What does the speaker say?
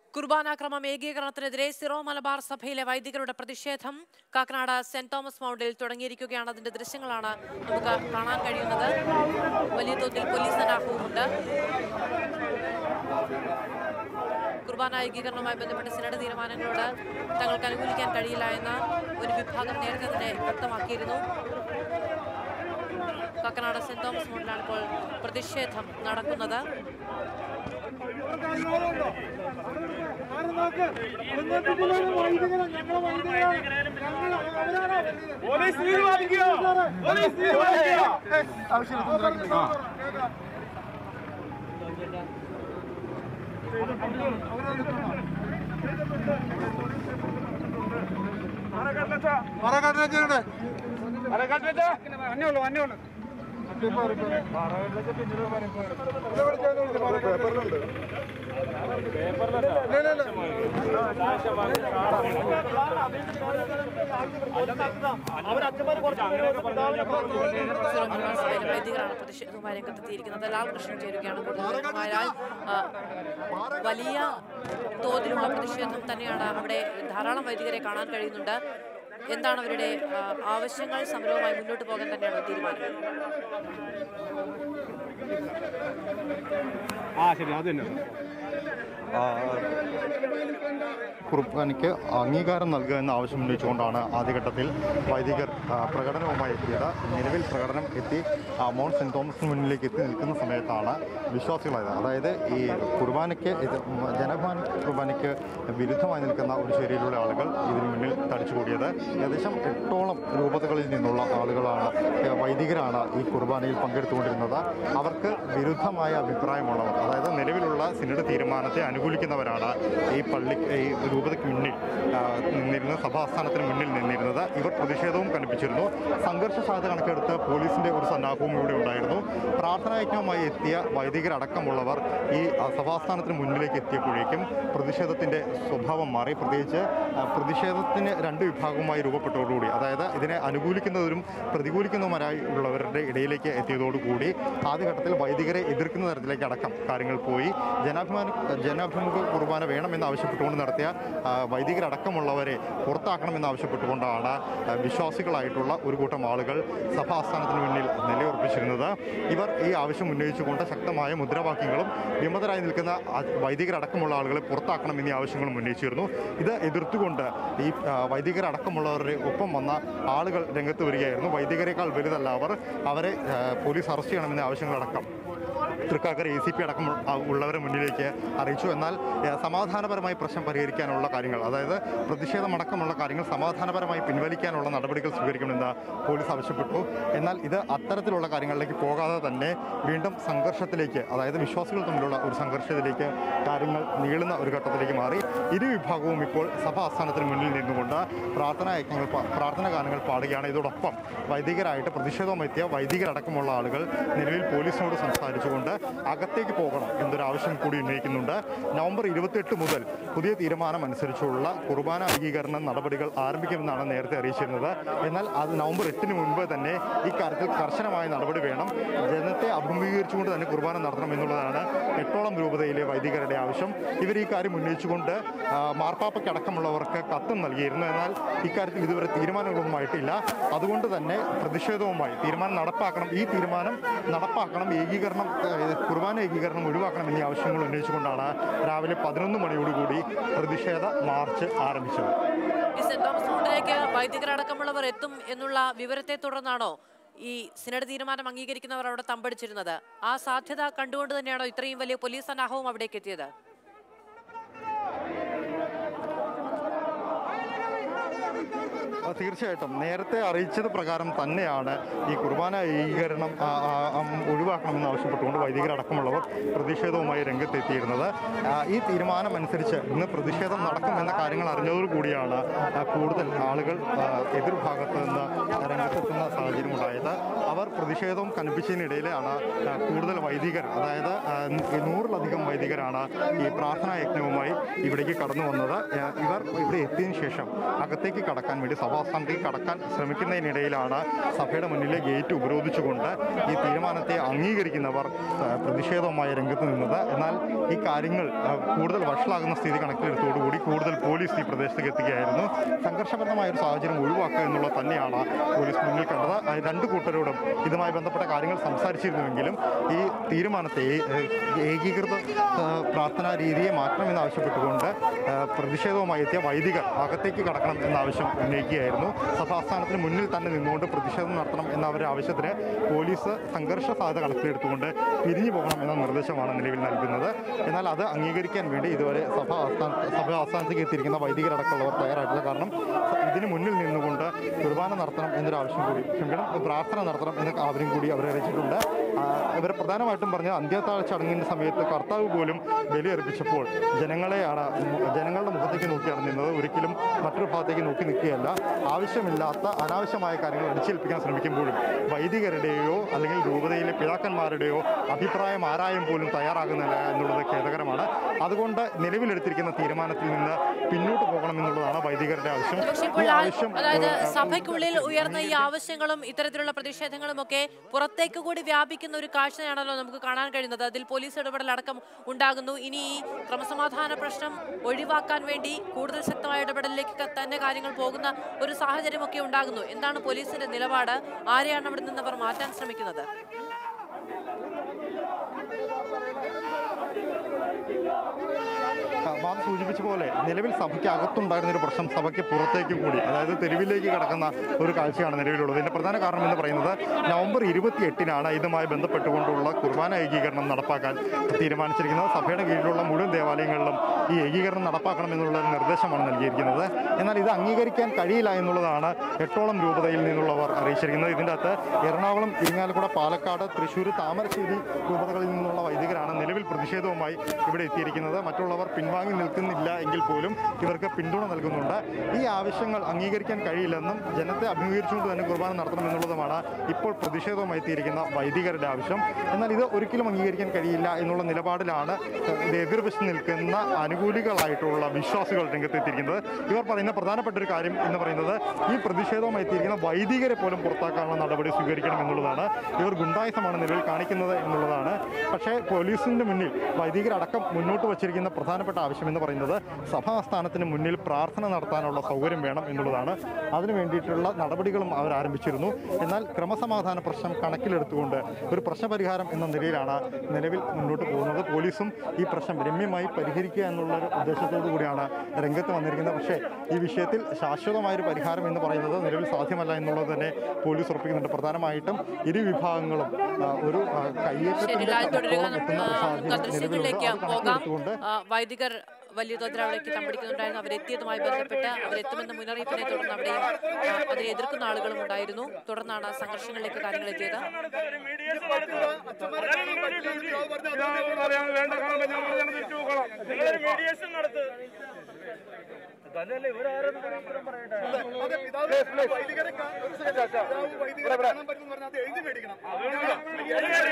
കുർബാനാക്രമം ഏകീകരണത്തിനെതിരെ Syro Malabar സഭയിലെ വൈദികരുടെ പ്രതിഷേധം കാക്കനാട് സെന്റ് തോമസ് മൗണ്ടിൽ തുടങ്ങിയിരിക്കുകയാണ് അതിന്റെ ദൃശ്യങ്ങളാണ് നമുക്ക് കാണാൻ കഴിയുന്നത് വലിയ തോതിൽ പോലീസ് സന്നാഹവുമുണ്ട് കുർബാന ഏകീകരണവുമായി ബന്ധപ്പെട്ട സിനഡ് തീരുമാനങ്ങളോട് തങ്ങൾക്ക് അനുകൂലിക്കാൻ കഴിയില്ല എന്ന ഒരു വിഭാഗം നേരത്തെ തന്നെ വ്യക്തമാക്കിയിരുന്നു കാക്കനാട് സെന്റ് തോമസ് മൗണ്ടിലാണ് ഇപ്പോൾ പ്രതിഷേധം നടക്കുന്നത് പോലീസ് തീരുമാനിക്കുക പോലീസ് തീരുമാനിക്കുക സിറോ മലബാർ സഭയിലെ വൈദികരാണ് പ്രതിഷേധവുമായി രംഗത്തെത്തിയിരിക്കുന്നത് ലാൽകൃഷ്ണൻ ചേരുകയാണ് കൂടുതൽ വിവരങ്ങളുമായാൽ, ആ, വലിയ തോതിലുള്ള പ്രതിഷേധം തന്നെയാണ് അവിടെ ധാരാളം വൈദികരെ കാണാൻ കഴിയുന്നുണ്ട് എന്താണ് അവരുടെ ആ, ആവശ്യങ്ങൾ സമരവുമായി മുന്നോട്ട് പോകാൻ തന്നെയാണ് തീരുമാനം ആ ശരി അത് തന്നെ ആ, കുർബാനയ്ക്ക് അംഗീകാരം നൽകുക എന്ന ആവശ്യം ഉന്നയിച്ചുകൊണ്ടാണ് ആദ്യഘട്ടത്തിൽ വൈദികർ ആ, പ്രകടനവുമായി എത്തിയത് നിലവിൽ പ്രകടനം എത്തി ആ, മൗണ്ട് സെൻറ് തോമസിന് മുന്നിലേക്ക് എത്തി നിൽക്കുന്ന സമയത്താണ് വിശ്വാസികളായത് അതായത് ഈ കുർബാനയ്ക്ക് ഇത് ജനഭാൻ കുർബാനയ്ക്ക് വിരുദ്ധമായി നിൽക്കുന്ന ഒരു ശരിയിലുള്ള ആളുകൾ ഇതിനു മുന്നിൽ തടിച്ചുകൂടിയത് ഏകദേശം എട്ടോളം രൂപതകളിൽ നിന്നുള്ള ആളുകളാണ് ഏ, വൈദികരാണ് ഈ കുർബാനയിൽ പങ്കെടുത്തുകൊണ്ടിരുന്നത് അവർക്ക് വിരുദ്ധമായ അഭിപ്രായമുള്ളവർ അതായത് നിലവിലുള്ള സിനഡ് തീരുമാനത്തെ അനുകൂലിക്കുന്നവരാണ് ഈ പള്ളി ഈ രൂപതയ്ക്ക് മുന്നിൽ ആ, നിന്നിരുന്ന സഭാസ്ഥാനത്തിന് മുന്നിൽ നിന്നിരുന്നത് ഇവർ പ്രതിഷേധവും കൽപ്പിച്ചിരുന്നു സംഘർഷ സാധ്യത കണക്കെടുത്ത് പോലീസിന്റെ ഒരു സന്നാഹവും ഇവിടെ ഉണ്ടായിരുന്നു പ്രാർത്ഥനായജ്ഞവുമായി എത്തിയ വൈദികരടക്കമുള്ളവർ ഈ ആ, സഭാസ്ഥാനത്തിന് മുന്നിലേക്ക് എത്തിയപ്പോഴേക്കും പ്രതിഷേധത്തിന്റെ സ്വഭാവം മാറി പ്രത്യേകിച്ച് ആ, പ്രതിഷേധത്തിന് രണ്ട് വിഭാഗവുമായി രൂപപ്പെട്ടതോടുകൂടി അതായത് ഇതിനെ അനുകൂലിക്കുന്നവരും പ്രതികൂലിക്കുന്നവരുമായി ഉള്ളവരുടെ ഇടയിലേക്ക് എത്തിയതോടുകൂടി ആദ്യഘട്ടത്തിൽ വൈദികരെ എതിർക്കുന്ന തരത്തിലേക്ക് അടക്കം കാര്യങ്ങൾ പോയി ജനാഭിമാന ജനാഭിമുഖ കുർബാന വേണമെന്ന് ആവശ്യപ്പെട്ടുകൊണ്ട് നടത്തിയ ആ, വൈദികരടക്കമുള്ളവരെ പുറത്താക്കണമെന്ന് ആവശ്യപ്പെട്ടുകൊണ്ടാണ് ആ, വിശ്വാസികളായിട്ടുള്ള ഒരു കൂട്ടം ആളുകൾ സഭാസ്ഥാനത്തിന് മുന്നിൽ നിലയുറപ്പിച്ചിരുന്നത് ഇവർ ഈ ആവശ്യം ഉന്നയിച്ചുകൊണ്ട് ശക്തമായ മുദ്രാവാക്യങ്ങളും വിമതരായി നിൽക്കുന്ന ആ, വൈദികരടക്കമുള്ള ആളുകളെ പുറത്താക്കണമെന്നീ ആവശ്യങ്ങളും ഉന്നയിച്ചിരുന്നു ഇത് എതിർത്തുകൊണ്ട് ഈ ആ, വൈദികരടക്കമുള്ളവരുടെ ഒപ്പം വന്ന ആളുകൾ രംഗത്ത് വരികയായിരുന്നു വൈദികരെക്കാൾ വലുതല്ല അവർ അവരെ ആ, പോലീസ് അറസ്റ്റ് ചെയ്യണമെന്ന ആവശ്യങ്ങളടക്കം തൃക്കാക്കര എ സി പി അടക്കം ആ, ഉള്ളവരെ മുന്നിലേക്ക് അറിയിച്ചു എന്നാൽ ഏ, സമാധാനപരമായി പ്രശ്നം പരിഹരിക്കാനുള്ള കാര്യങ്ങൾ അതായത് പ്രതിഷേധമടക്കമുള്ള കാര്യങ്ങൾ സമാധാനപരമായി പിൻവലിക്കാനുള്ള നടപടികൾ സ്വീകരിക്കണമെന്ന് പോലീസ് ആവശ്യപ്പെട്ടു എന്നാൽ ഇത് അത്തരത്തിലുള്ള കാര്യങ്ങളിലേക്ക് പോകാതെ തന്നെ വീണ്ടും സംഘർഷത്തിലേക്ക് അതായത് വിശ്വാസികൾ തമ്മിലുള്ള ഒരു സംഘർഷത്തിലേക്ക് കാര്യങ്ങൾ നീളുന്ന ഒരു ഘട്ടത്തിലേക്ക് മാറി ഇരു വിഭാഗവും ഇപ്പോൾ സഭാ ആസ്ഥാനത്തിന് മുന്നിൽ നിന്നുകൊണ്ട് പ്രാർത്ഥനാ യജ്ഞങ്ങൾ പ- പ്രാർത്ഥനാ ഗാനങ്ങൾ പാടുകയാണ് ഇതോടൊപ്പം വൈദികരായിട്ട് പ്രതിഷേധവുമെത്തിയ വൈദികരടക്കമുള്ള ആളുകൾ നിലവിൽ പോലീസിനോട് സംസാരിച്ചുകൊണ്ട് അകത്തേക്ക് പോകണം എന്നൊരു ആവശ്യം കൂടി ഉന്നയിക്കുന്നുണ്ട് നവംബർ ഇരുപത്തിയെട്ട് മുതൽ പുതിയ തീരുമാനം അനുസരിച്ചുള്ള കുർബാന അംഗീകരണ നടപടികൾ ആരംഭിക്കുമെന്നാണ് നേരത്തെ അറിയിച്ചിരുന്നത് എന്നാൽ അത് നവംബർ എട്ടിന് മുൻപ് തന്നെ ഇക്കാര്യത്തിൽ കർശനമായ നടപടി വേണം ജനത്തെ അഭിമുഖീകരിച്ചുകൊണ്ട് തന്നെ കുർബാന നടത്തണം എന്നുള്ളതാണ് എട്ടോളം രൂപതയിലെ വൈദികരുടെ ആവശ്യം ഇവർ ഈ കാര്യം ഉന്നയിച്ചുകൊണ്ട് ആ, മാർപ്പാപ്പയ്ക്കടക്കമുള്ളവർക്ക് കത്തും നൽകിയിരുന്നു എന്നാൽ ഇക്കാര്യത്തിൽ ഇതുവരെ തീരുമാനങ്ങളൊന്നുമായിട്ടില്ല അതുകൊണ്ട് തന്നെ പ്രതിഷേധവുമായി തീരുമാനം നടപ്പാക്കണം ഈ തീരുമാനം നടപ്പാക്കണം ഏകീകരണം ഏഹ്, കുർബാന ഏകീകരണം ഒഴിവാക്കണം എന്നീ ആവശ്യങ്ങൾ ഉന്നയിച്ചുകൊണ്ടാണ് രാവിലെ പതിനൊന്ന് മണിയോടുകൂടി പ്രതിഷേധ മാർച്ച് ആരംഭിച്ചത് ഈ സെന്റ് തോമസ് മൗണ്ടിലേക്ക് വൈദികരടക്കമുള്ളവർ എത്തും എന്നുള്ള വിവരത്തെ തുടർന്നാണോ ഈ സിനഡ് തീരുമാനം അംഗീകരിക്കുന്നവർ അവിടെ തമ്പടിച്ചിരുന്നത് ആ സാധ്യത കണ്ടുകൊണ്ട് തന്നെയാണോ ഇത്രയും വലിയ പോലീസ് സന്നാഹവും അവിടേക്ക് എത്തിയത് ആ, തീർച്ചയായിട്ടും നേരത്തെ അറിയിച്ചത് പ്രകാരം തന്നെയാണ് ഈ കുർബാന ഏകീകരണം ആ, ആ, ഉം, ഒഴിവാക്കണമെന്ന് ആവശ്യപ്പെട്ടുകൊണ്ട് വൈദികരടക്കമുള്ളവർ പ്രതിഷേധവുമായി രംഗത്തെത്തിയിരുന്നത് ആ, ഈ തീരുമാനം അനുസരിച്ച് ഇന്ന് പ്രതിഷേധം നടക്കും എന്ന കാര്യങ്ങൾ അറിഞ്ഞതോടുകൂടിയാണ് ആ, കൂടുതൽ ആളുകൾ ആ, എതിർഭാഗത്ത് നിന്ന് രംഗത്തെത്തുന്ന സാഹചര്യം ഉണ്ടായത് അവർ പ്രതിഷേധവും കനപ്പിച്ചതിനിടയിലാണ് ആ, കൂടുതൽ വൈദികർ അതായത് ആ, നൂറിലധികം വൈദികരാണ് ഈ പ്രാർത്ഥനാ യജ്ഞവുമായി ഇവിടേക്ക് കടന്നു വന്നത് ആ, ഇവർ ഇവിടെ എത്തിയതിനു ശേഷം അകത്തേക്ക് കടന്നു കടക്കാൻ വേണ്ടി സഭാസ്ഥാനത്തേക്ക് കടക്കാൻ ശ്രമിക്കുന്നതിനിടയിലാണ് സഭയുടെ മുന്നിലെ ഗേറ്റ് ഉപരോധിച്ചുകൊണ്ട് ഈ തീരുമാനത്തെ അംഗീകരിക്കുന്നവർ ആ, പ്രതിഷേധവുമായി രംഗത്ത് നിന്നത് എന്നാൽ ഈ കാര്യങ്ങൾ ആ, കൂടുതൽ വഷളാകുന്ന സ്ഥിതി കണക്കിലെടുത്തോടുകൂടി കൂടുതൽ പോലീസ് ഈ പ്രദേശത്തേക്ക് എത്തുകയായിരുന്നു സംഘർഷപരമായ ഒരു സാഹചര്യം ഒഴിവാക്കുക എന്നുള്ളത് തന്നെയാണ് പോലീസ് മുന്നിൽ കണ്ടത് ആ രണ്ട് കൂട്ടരോടും ഇതുമായി ബന്ധപ്പെട്ട കാര്യങ്ങൾ സംസാരിച്ചിരുന്നുവെങ്കിലും ഈ തീരുമാനത്തെ ഈ, ഏഹ്, ഏകീകൃത ആ, പ്രാർത്ഥനാ രീതിയെ മാറ്റണമെന്ന് ആവശ്യപ്പെട്ടുകൊണ്ട് ആ, പ്രതിഷേധവുമായി എത്തിയ വൈദികർ അകത്തേക്ക് കടക്കണം എന്ന ആവശ്യം ഉന്നയിക്കുകയായിരുന്നു സഭാസ്ഥാനത്തിന് മുന്നിൽ തന്നെ നിന്നുകൊണ്ട് പ്രതിഷേധം നടത്തണം എന്ന അവരുടെ ആവശ്യത്തിന് പോലീസ് സംഘർഷ സാധ്യത കണക്കിലെടുത്തുകൊണ്ട് പിരിഞ്ഞു പോകണം എന്ന നിർദ്ദേശമാണ് നിലവിൽ നൽകുന്നത് എന്നാൽ അത് അംഗീകരിക്കാൻ വേണ്ടി ഇതുവരെ സഭ ആസ്ഥാന സഭ ആസ്ഥാനത്തേക്ക് എത്തിയിരിക്കുന്ന വൈദികരടക്കമുള്ളവർ തയ്യാറായിട്ടില്ല കാരണം ഇതിന് മുന്നിൽ നിന്നുകൊണ്ട് കുർബാന നടത്തണം എന്നൊരു ആവശ്യം കൂടി ക്ഷമിക്കണം പ്രാർത്ഥന നടത്തണം എന്ന അവരും കൂടി അവരെ അറിയിച്ചിട്ടുണ്ട് ആ, ഇവർ പ്രധാനമായിട്ടും പറഞ്ഞ അന്ത്യത്താഴ ചടങ്ങിൻ്റെ സമയത്ത് കർത്താവ് പോലും ബലിയർപ്പിച്ചപ്പോൾ ജനങ്ങളെയാണ് മു- ജനങ്ങളുടെ മുഖത്തേക്ക് നോക്കിയാണ് നിന്നത് ഒരിക്കലും മറ്റൊരു ഭാഗത്തേക്ക് നോക്കി നിൽക്കുകയല്ല ആവശ്യമില്ലാത്ത അനാവശ്യമായ കാര്യങ്ങൾ അടിച്ചേൽപ്പിക്കാൻ ശ്രമിക്കുമ്പോഴും വൈദികരുടെയോ അല്ലെങ്കിൽ രൂപതയിലെ പിതാക്കന്മാരുടെയോ അഭിപ്രായം ആരായും പോലും തയ്യാറാകുന്നില്ല എന്നുള്ളത് ഖേദകരമാണ് അതുകൊണ്ട് നിലവിലെടുത്തിരിക്കുന്ന തീരുമാനത്തിൽ നിന്ന് പിന്നോട്ട് പോകണമെന്നുള്ളതാണ് വൈദികരുടെ ആവശ്യം പക്ഷേ ഈ ഇപ്പോൾ ആ- ആവശ്യം അതായത് ഏഹ്, സഭയ്ക്കുള്ളിൽ ഉയർന്ന ഈ ആവശ്യങ്ങളും ഇത്തരത്തിലുള്ള പ്രതിഷേധങ്ങളും ഒക്കെ പുറത്തേക്ക് കൂടി വ്യാപിക്കുന്ന ഒരു കാഴ്ചയാണല്ലോ നമുക്ക് കാണാൻ കഴിയുന്നത് അതിൽ പോലീസ് ഇടപെടൽ അടക്കം ഉണ്ടാകുന്നു ഇനി ഈ ക്രമസമാധാന പ്രശ്നം ഒഴിവാക്കാൻ വേണ്ടി കൂടുതൽ ശക്തമായ ഇടപെടലിലേക്ക് ക- തന്നെ കാര്യങ്ങൾ പോകുന്ന ഒരു സാഹചര്യമൊക്കെ ഉണ്ടാകുന്നു എന്താണ് പോലീസിന്റെ നിലപാട് ആരെയാണ് അവിടെ നിന്ന് അവർ മാറ്റാൻ ശ്രമിക്കുന്നത് മാം സൂചിപ്പിച്ച പോലെ നിലവിൽ സഭയ്ക്ക് അകത്തുണ്ടായിരുന്ന ഒരു പ്രശ്നം സഭയ്ക്ക് പുറത്തേക്ക് കൂടി അതായത് തെരുവിലേക്ക് കടക്കുന്ന ഒരു കാഴ്ചയാണ് നിലവിലുള്ളത് ഇതിന്റെ പ്രധാന കാരണം എന്ന് പറയുന്നത് നവംബർ ഇരുപത്തി എട്ടിനാണ് ഇതുമായി ബന്ധപ്പെട്ടുകൊണ്ടുള്ള കുർബാന ഏകീകരണം നടപ്പാക്കാൻ തീരുമാനിച്ചിരിക്കുന്നത് സഭയുടെ കീഴിലുള്ള മുഴുവൻ ദേവാലയങ്ങളിലും ഈ ഏകീകരണം നടപ്പാക്കണം എന്നുള്ള ഒരു നിർദ്ദേശമാണ് നൽകിയിരിക്കുന്നത് എന്നാൽ ഇത് അംഗീകരിക്കാൻ കഴിയില്ല എന്നുള്ളതാണ് എട്ടോളം രൂപതയിൽ നിന്നുള്ളവർ അറിയിച്ചിരിക്കുന്നത് ഇതിൻ്റെ അകത്ത് എറണാകുളം ഇരിങ്ങാലക്കുട പാലക്കാട് തൃശ്ശൂർ താമരശ്ശേരി രൂപതകളിൽ നിന്നുള്ള വൈദികരാണ് നിലവിൽ പ്രതിഷേധവുമായി ഇവിടെ എത്തിയിരിക്കുന്നത് മറ്റുള്ളവർ പിൻവാങ്ങി നിൽക്കുന്നില്ല എങ്കിൽ പോലും ഇവർക്ക് പിന്തുണ നൽകുന്നുണ്ട് ഈ ആവശ്യങ്ങൾ അംഗീകരിക്കാൻ കഴിയില്ലെന്നും ജനത്തെ അഭിമുഖീകരിച്ചുകൊണ്ട് തന്നെ കുർബാന നടത്തണമെന്നുള്ളതുമാണ് ഇപ്പോൾ പ്രതിഷേധവുമായി എത്തിയിരിക്കുന്ന വൈദികരുടെ ആവശ്യം എന്നാൽ ഇത് ഒരിക്കലും അംഗീകരിക്കാൻ കഴിയില്ല എന്നുള്ള നിലപാടിലാണ് ഇത് എതിർവശം നിൽക്കുന്ന അനുകൂലികളായിട്ടുള്ള വിശ്വാസികൾ രംഗത്തെത്തിയിരിക്കുന്നത് ഇവർ പറയുന്ന പ്രധാനപ്പെട്ട ഒരു കാര്യം എന്ന് പറയുന്നത് ഈ പ്രതിഷേധവുമായി എത്തിയിരിക്കുന്ന വൈദികരെ പോലും പുറത്താക്കാനുള്ള നടപടി സ്വീകരിക്കണം എന്നുള്ളതാണ് ഇവർ ഗുണ്ടായുസമാണ് നിലവിൽ കാണിക്കുന്നത് എന്നുള്ളതാണ് പക്ഷേ പോലീസിന്റെ മുന്നിൽ വൈദികരടക്കം മുന്നോട്ട് വച്ചിരിക്കുന്ന പ്രധാനപ്പെട്ട ആവശ്യം എന്ന് പറയുന്നത് സഭാസ്ഥാനത്തിന് മുന്നിൽ പ്രാർത്ഥന നടത്താനുള്ള സൗകര്യം വേണം എന്നുള്ളതാണ് അതിനു വേണ്ടിയിട്ടുള്ള നടപടികളും അവർ ആരംഭിച്ചിരുന്നു എന്നാൽ ക്രമസമാധാന പ്രശ്നം കണക്കിലെടുത്തുകൊണ്ട് ഒരു പ്രശ്നപരിഹാരം എന്ന നിലയിലാണ് നിലവിൽ മുന്നോട്ട് പോകുന്നത് പോലീസും ഈ പ്രശ്നം രമ്യമായി പരിഹരിക്കുക എന്നുള്ള ഒരു ഉദ്ദേശത്തോടു കൂടിയാണ് രംഗത്ത് വന്നിരിക്കുന്നത് പക്ഷേ ഈ വിഷയത്തിൽ ശാശ്വതമായൊരു പരിഹാരം എന്ന് പറയുന്നത് നിലവിൽ സാധ്യമല്ല എന്നുള്ളത് തന്നെ പോലീസ് ഉറപ്പിക്കുന്നുണ്ട് പ്രധാനമായിട്ടും ഇരു വിഭാഗങ്ങളും ആ, ഒരു ആ, ശരി കയ്യേറ്റത്തിന്റെ ലാൽ തുടരുക അപ്പുറം എത്തുന്ന ഒരു നമുക്ക് സാഹചര്യം ദൃശ്യങ്ങളിലേക്ക് നിലവിലുണ്ട്. അത് പോകാം കണക്കിലെടുത്തുകൊണ്ട് ആ, വൈദികർ വലിയ തോതിൽ അവിടേക്ക് തമ്പടിക്കുന്നുണ്ടായിരുന്നു അവരെത്തിയതുമായി ബന്ധപ്പെട്ട് അവരെത്തുമെന്ന മുന്നറിയിപ്പിനെ തുടർന്ന് അവിടെയും ആ, അതിനെ എതിർക്കുന്ന ആളുകളും ഉണ്ടായിരുന്നു തുടർന്നാണ് സംഘർഷങ്ങളിലേക്ക് കാര്യങ്ങൾ എത്തിയത് പറയാൻ വേണ്ട കാണാൻ ഞാൻ പറഞ്ഞാൽ തിരിച്ചു പോകണം നിങ്ങളൊരു മീഡിയേഷൻ നടത്ത് തന്നെയല്ലേ ഇവിടെ ആരും ഉത്തരം പറയട്ടെ വൈദികരെ കാണാൻ പറ്റുന്ന പറഞ്ഞാൽ അത് എഴുതി മേടിക്കണം